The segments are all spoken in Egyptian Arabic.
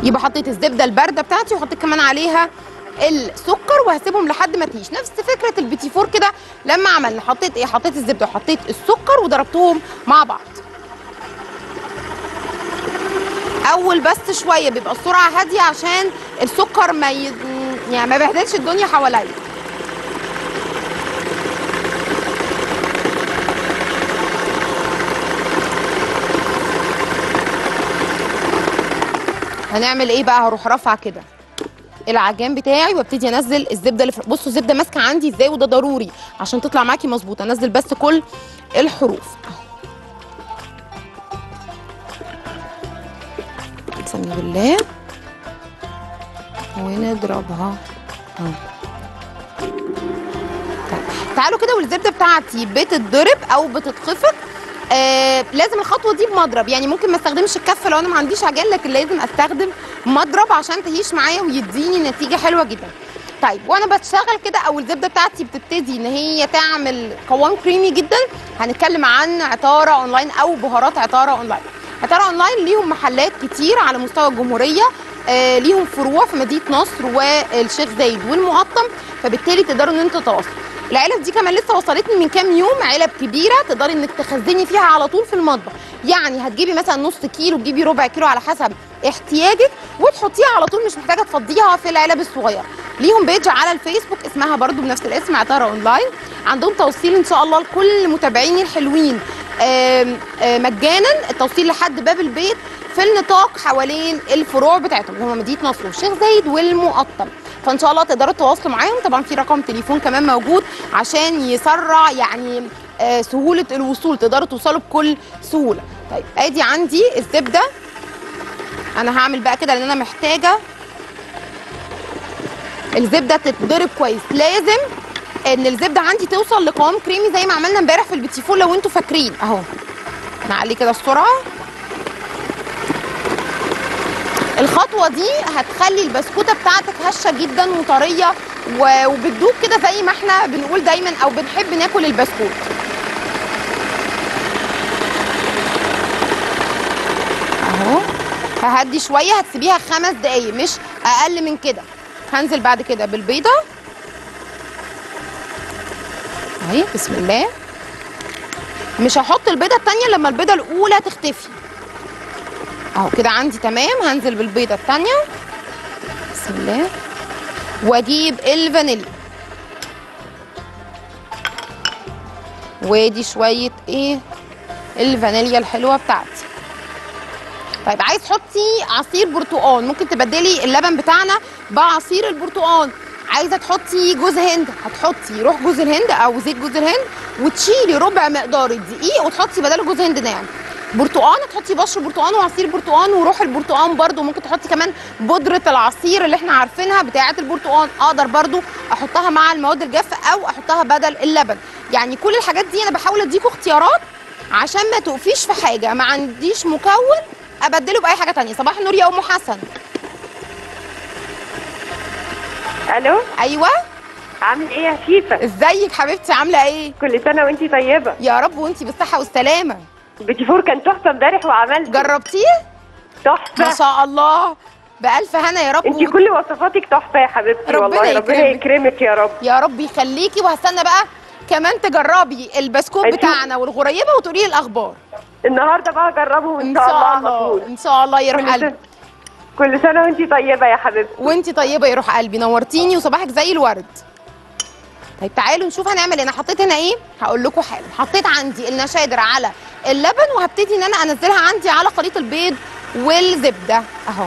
يبقى حطيت الزبده البارده بتاعتي وحطيت كمان عليها السكر وهسيبهم لحد ما تهيش نفس فكره البيتي فور كده لما عملنا حطيت ايه حطيت الزبده وحطيت السكر وضربتهم مع بعض اول بس شويه بيبقى السرعه هاديه عشان السكر ما ي... يعني ما بهدلش الدنيا حواليا هنعمل ايه بقى هروح رافعه كده العجان بتاعي وابتدي انزل الزبده اللي في بصوا الزبده ماسكه عندي ازاي وده ضروري عشان تطلع معاكي مظبوطه انزل بس كل الحروف اهو بسم بالله ونضربها اهو طيب تعالوا كده والزبده بتاعتي بتتضرب او بتتخفق آه لازم الخطوه دي بمضرب يعني ممكن ما استخدمش الكف لو انا ما عنديش عجان لكن لازم استخدم مضرب عشان تهيش معايا ويديني نتيجه حلوه جدا طيب وانا بشتغل كده او الزبده بتاعتي بتبتدي ان هي تعمل قوام كريمي جدا هنتكلم عن عطاره اونلاين او بهارات عطاره اونلاين عطاره اونلاين ليهم محلات كتير على مستوى الجمهوريه آه ليهم فروع في مدينه نصر والشيخ زايد والمقطم فبالتالي تقدروا ان انتوا تتواصلوا العلب دي كمان لسه وصلتني من كام يوم علب كبيره تقدري انك تخزني فيها على طول في المطبخ يعني هتجيبي مثلا نص كيلو تجيبي ربع كيلو على حسب احتياجك وتحطيها على طول مش محتاجه تفضيها في العلب الصغيره ليهم بيج على الفيسبوك اسمها برضو بنفس الاسم عطاره اونلاين عندهم توصيل ان شاء الله لكل متابعيني الحلوين آم آم مجانا التوصيل لحد باب البيت في النطاق حوالين الفروع بتاعتهم اللي هم مدينه نصر والشيخ زايد والمقطم فان شاء الله تقدروا تتواصلوا معاهم طبعا في رقم تليفون كمان موجود عشان يسرع يعني آه سهوله الوصول تقدروا توصلوا بكل سهوله طيب ادي عندي الزبده انا هعمل بقى كده لان انا محتاجه الزبده تتضرب كويس لازم ان الزبده عندي توصل لقوام كريمي زي ما عملنا امبارح في البيتي فول لو انتوا فاكرين اهو نعلي كده السرعه الخطوه دي هتخلي البسكوته بتاعتك هشه جدا وطريه وبتدوب كده زي ما احنا بنقول دايما او بنحب ناكل البسكوت اهو ههدي شويه هتسيبيها خمس دقايق مش اقل من كده هنزل بعد كده بالبيضه اهي بسم الله مش هحط البيضه التانيه لما البيضه الاولى تختفي اهو كده عندي تمام هنزل بالبيضه الثانيه بسم الله واجيب الفانيليا وادي شويه ايه الفانيليا الحلوه بتاعتي طيب عايز تحطي عصير برتقال ممكن تبدلي اللبن بتاعنا بعصير البرتقال عايزه تحطي جوز هند هتحطي روح جوز الهند او زيت جوز الهند وتشيلي ربع مقدار الدقيق وتحطي بداله جوز هند ناعم برتقان تحطي بشر برتقان وعصير برتقان وروح البرتقان برده ممكن تحطي كمان بودره العصير اللي احنا عارفينها بتاعه البرتقان اقدر برده احطها مع المواد الجافه او احطها بدل اللبن يعني كل الحاجات دي انا بحاول اديكم اختيارات عشان ما تقفيش في حاجه ما عنديش مكون ابدله باي حاجه تانية صباح النور يا ام حسن الو ايوه عامل ايه يا شيفا ازيك حبيبتي عامله ايه كل سنه وانتي طيبه يا رب وانتي بالصحه والسلامه بيتي فور كان تحفه امبارح وعملت جربتيه ما تحفه شاء الله بألف هنا يا رب انتي كل وصفاتك تحفه يا حبيبتي ربنا والله ربنا يكرمك. يكرمك يا رب يا رب يخليكي وهستنى بقى كمان تجربي البسكوت أنتي- بتاعنا والغريبه وتقولي لي الاخبار النهارده بقى اجربه ان ان شاء الله شاء على الله طول ان شاء الله يروح كل قلبي سنه كل سنه وانتي طيبه يا حبيبتي وانتي طيبه يروح قلبي نورتيني وصباحك زي الورد طيب تعالوا نشوف هنعمل ايه انا حطيت هنا ايه هقول لكم حالا حطيت عندي النشادر على اللبن وهبتدي ان انا انزلها عندي على خليط البيض والزبده اهو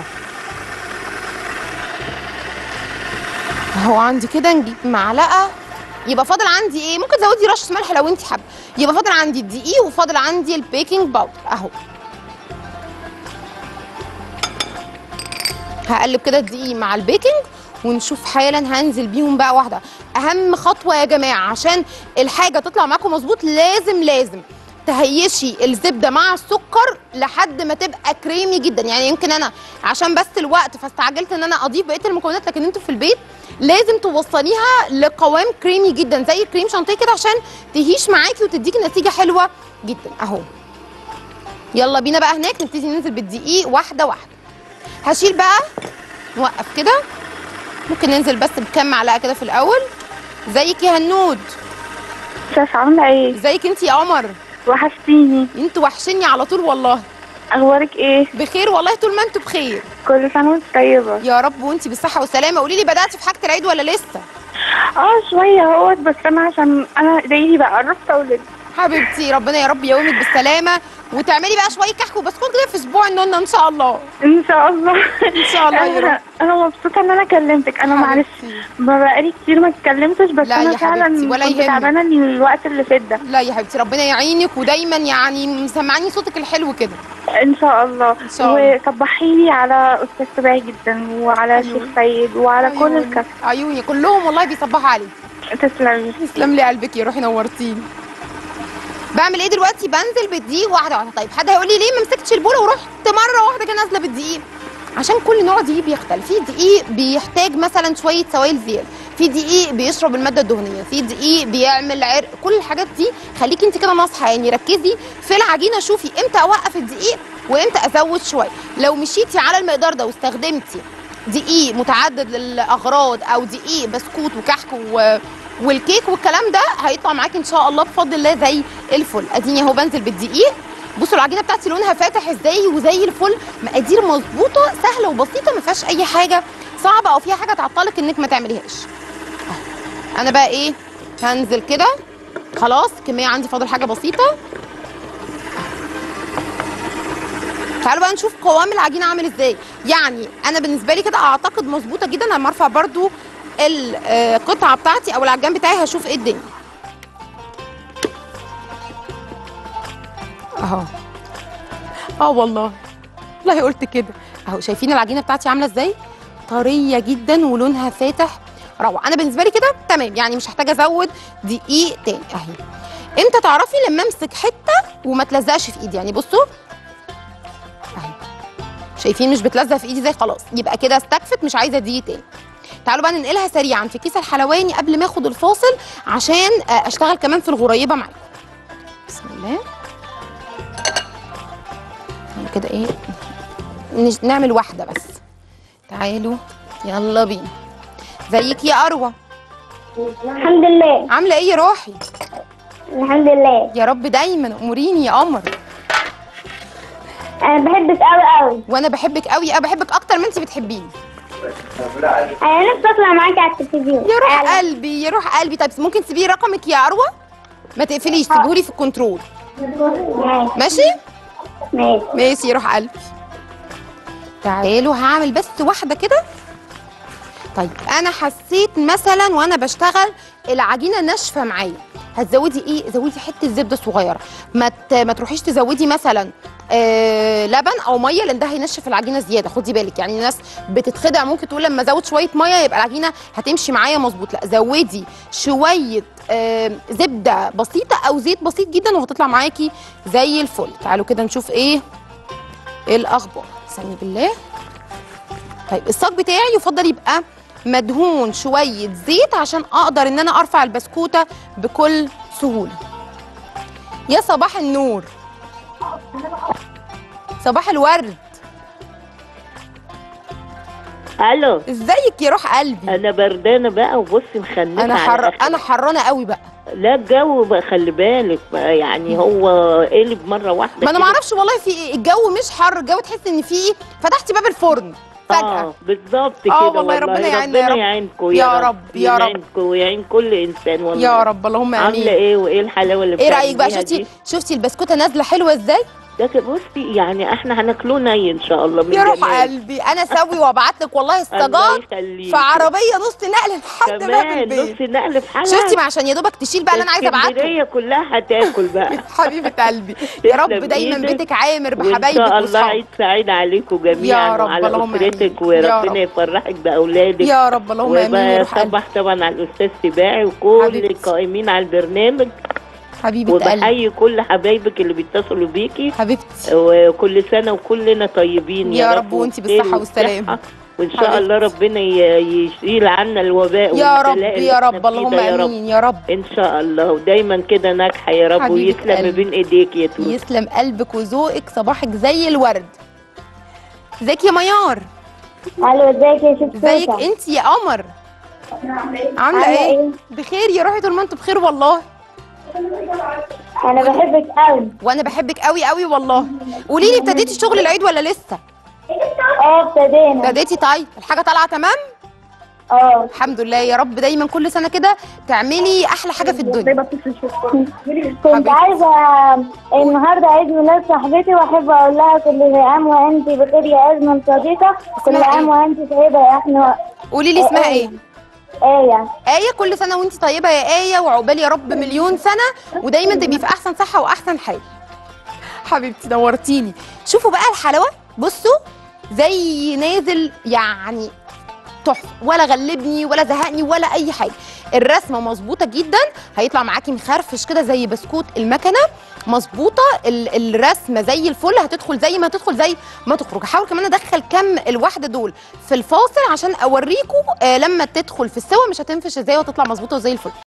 اهو عندي كده نجيب معلقه يبقى فاضل عندي ايه ممكن تزودي رشه ملح لو انت حابه يبقى فاضل عندي الدقيق وفاضل عندي البيكنج باودر اهو هقلب كده الدقيق مع البيكنج ونشوف حالا هنزل بيهم بقى واحده اهم خطوه يا جماعه عشان الحاجه تطلع معاكم مظبوط لازم لازم تهيشي الزبده مع السكر لحد ما تبقى كريمي جدا يعني يمكن انا عشان بس الوقت فاستعجلت ان انا اضيف بقيه المكونات لكن انتوا في البيت لازم توصليها لقوام كريمي جدا زي الكريم شانتيه كده عشان تهيش معاكي وتديكي نتيجه حلوه جدا اهو يلا بينا بقى هناك نبتدي ننزل بالدقيق واحده واحده هشيل بقى نوقف كده ممكن ننزل بس بكام معلقه كده في الاول ازيك يا هنود شاف عاملة ايه؟ ازيك انت يا قمر وحشتيني انتوا وحشني على طول والله اخبارك ايه؟ بخير والله طول ما انتوا بخير كل سنة وانت طيبة يا رب وانت بالصحه والسلامه قولي لي بداتي في حاجه العيد ولا لسه اه شوية اهوت بس انا عشان انا ادعيلي بقى قربت اولد حبيبتي ربنا يا رب يقومك بالسلامه وتعملي بقى شويه كحك وبسكوت كده في اسبوع النونه ان شاء الله ان شاء الله ان شاء الله يا رب انا انا مبسوطة ان انا كلمتك انا معلش حبيبتي. ما بقالي كتير ما اتكلمتش بس لا انا يا فعلا حبيبتي، ولا كنت يهمك. تعبانة الوقت اللي فات ده لا يا حبيبتي ربنا يعينك ودايما يعني مسمعني صوتك الحلو كده ان شاء الله إن شاء الله. وصبحي لي على استاذ سباعي جدا وعلى شيخ أيوة. سيد وعلى كل عيوني. الكف عيوني كلهم والله بيصبحوا عليك تسلمي تسلم لي قلبك يا روحي نورتيني بعمل ايه دلوقتي بنزل بالدقيق واحده واحده طيب حد هيقول لي ليه ما مسكتش البوله ورحت مره واحده كده نازله بالدقيق عشان كل نوع دقيق بيختلف في دقيق بيحتاج مثلا شويه سوائل زياده في دقيق بيشرب الماده الدهنيه في دقيق بيعمل عرق كل الحاجات دي خليكي انت كده ناصحه يعني ركزي في العجينه شوفي امتى اوقف الدقيق وامتى ازود شويه لو مشيتي على المقدار ده واستخدمتي دقيق متعدد الاغراض او دقيق بسكوت وكحك و... والكيك والكلام ده هيطلع معاكي ان شاء الله بفضل الله زي الفل اديني اهو بنزل بالدقيق بصوا العجينه بتاعتي لونها فاتح ازاي وزي الفل مقادير مظبوطه سهله وبسيطه ما فيهاش اي حاجه صعبه او فيها حاجه تعطلك انك ما تعمليهاش أهو. انا بقى ايه هنزل كده خلاص كميه عندي فاضل حاجه بسيطه تعالوا بقى نشوف قوام العجينه عامل ازاي يعني انا بالنسبه لي كده اعتقد مظبوطه جدا لما ارفع برضو القطعه بتاعتي او العجان بتاعي هشوف ايه الدنيا اهو اه والله والله قلت كده اهو شايفين العجينه بتاعتي عامله ازاي طريه جدا ولونها فاتح روعه انا بالنسبه لي كده تمام يعني مش هحتاج ازود دقيق تاني اهي امتى تعرفي لما امسك حته وما تلزقش في ايدي يعني بصوا اهي شايفين مش بتلزق في ايدي زي خلاص يبقى كده استكفت مش عايزه دقيق تاني تعالوا بقى ننقلها سريعا في كيس الحلواني قبل ما اخد الفاصل عشان آه، اشتغل كمان في الغريبه معاكم بسم الله تعالوا كده ايه نش- نعمل واحده بس تعالوا يلا بينا زيك يا اروى الحمد لله عامله ايه يا روحي الحمد لله يا رب دايما اموريني يا قمر انا بحبك قوي قوي وانا بحبك قوي انا بحبك اكتر ما انت بتحبيني انا نفسي اطلع معاكي على التلفزيون يا روح أنا- قلبي يا روح قلبي طيب ممكن تسيبي رقمك يا اروى ما تقفليش سيبهولي في الكنترول ماشي ماشي ماشي ماشي يا روح قلبي تعالوا هعمل بس واحده كده طيب انا حسيت مثلا وانا بشتغل العجينه ناشفه معايا هتزودي ايه زودي حته زبده صغيره ما ت... ما تروحيش تزودي مثلا آه لبن او ميه لان ده هينشف العجينه زياده خدي بالك يعني الناس بتتخدع ممكن تقول لما ازود شويه ميه يبقى العجينه هتمشي معايا مظبوط لا زودي شويه آه زبده بسيطه او زيت بسيط جدا وهتطلع معاكي زي الفل تعالوا كده نشوف ايه ايه الاخبار استني بالله طيب الصاج بتاعي يفضل يبقى مدهون شويه زيت عشان اقدر ان انا ارفع البسكوته بكل سهوله يا صباح النور صباح الورد الو ازيك يا روح قلبي انا بردانه بقى وبصي مخنفه انا على حر آخر. انا حرانه قوي بقى لا الجو بقى خلي بالك بقى يعني هو قلب مره واحده ما انا كده. ما اعرفش والله في ايه الجو مش حر الجو تحس ان في فتحتي باب الفرن فجاه اه بالظبط كده آه والله ربنا يعيننا يا رب. يعينكم يا رب، يا رب. يعينكم ويعين كل انسان والله يا رب اللهم عامله امين ايه وايه الحلاوه اللي ايه رايك بقى بتعمليها شفتي دي؟ شفتي البسكوته نازله حلوه ازاي ده كده بصي يعني احنا هناكلوه ني ان شاء الله من يا روح جمال. قلبي انا سوي وابعت لك والله الله السجاد يخليك في عربيه نص نقل لحد باب كمان البيت نص نقل في حلقه شفتي ما عشان يا دوبك تشيل بقى اللي انا عايزه ابعته اسكندريه كلها هتاكل بقى حبيبه قلبي يا رب تسلم دايما إيدك. بيتك عامر وان بحبايبك شاء الله واصحابك عيد سعيد عليكم جميعا يا رب، وعلى اللهم اسرتك آمين. يا وربنا رب. يفرحك باولادك يا رب اللهم امين يا روح قلبي وبصبح طبعا على الاستاذ سباعي وكل حبيبتي. القائمين على البرنامج حبيبه قلبي وبحيي كل حبايبك اللي بيتصلوا بيكي حبيبتي وكل سنه وكلنا طيبين يا, يا رب رب وانتي وبخير بالصحة والسلام. والصحة. وان شاء حبيبتي. الله ربنا ي- يشيل عنا الوباء يا رب والبلاء اللي يا احنا رب فيه اللهم ده يا رب. امين يا رب ان شاء الله ودايما كده ناجحه يا رب حبيبة ويسلم قلبي. بين ايديك يا توت يسلم قلبك وذوقك صباحك زي الورد ازيك يا ميار الو ازيك يا ست ازيك توتة؟ انت يا قمر عامله عاملة ايه ايه؟ بخير يا روحي طول ما انتوا بخير والله انا بحبك قوي وانا بحبك قوي قوي والله قولي لي ابتديتي شغل العيد ولا لسه اه ابتدينا ابتديتي طيب الحاجه طالعه تمام اه الحمد لله يا رب دايما كل سنه كده تعملي احلى حاجه في الدنيا كنت حبيبتي. عايزة النهاردة عيد ميلاد صاحبتي واحب اقول لها كل عام وانت بخير يا ازمة صديقة كل اسمها عام ايه؟ وانت سعيدة يا احنا قولي لي اسمها ايه ايه آية كل سنة وانت طيبة يا آية وعقبال يا رب مليون سنة ودايما تبقي في أحسن صحة وأحسن حال حبيبتي نورتيني شوفوا بقى الحلاوة بصوا زي نازل يعني تحفة ولا غلبني ولا زهقني ولا أي حاجة الرسمة مظبوطة جدا هيطلع معاكي مخرفش كده زي بسكوت المكنة مظبوطة ال- الرسمة زي الفل هتدخل زي ما تدخل زي ما تخرج هحاول كمان ادخل كم الواحدة دول في الفاصل عشان اوريكم آه لما تدخل في السوا مش هتنفش ازاي وتطلع مظبوطة وزي الفل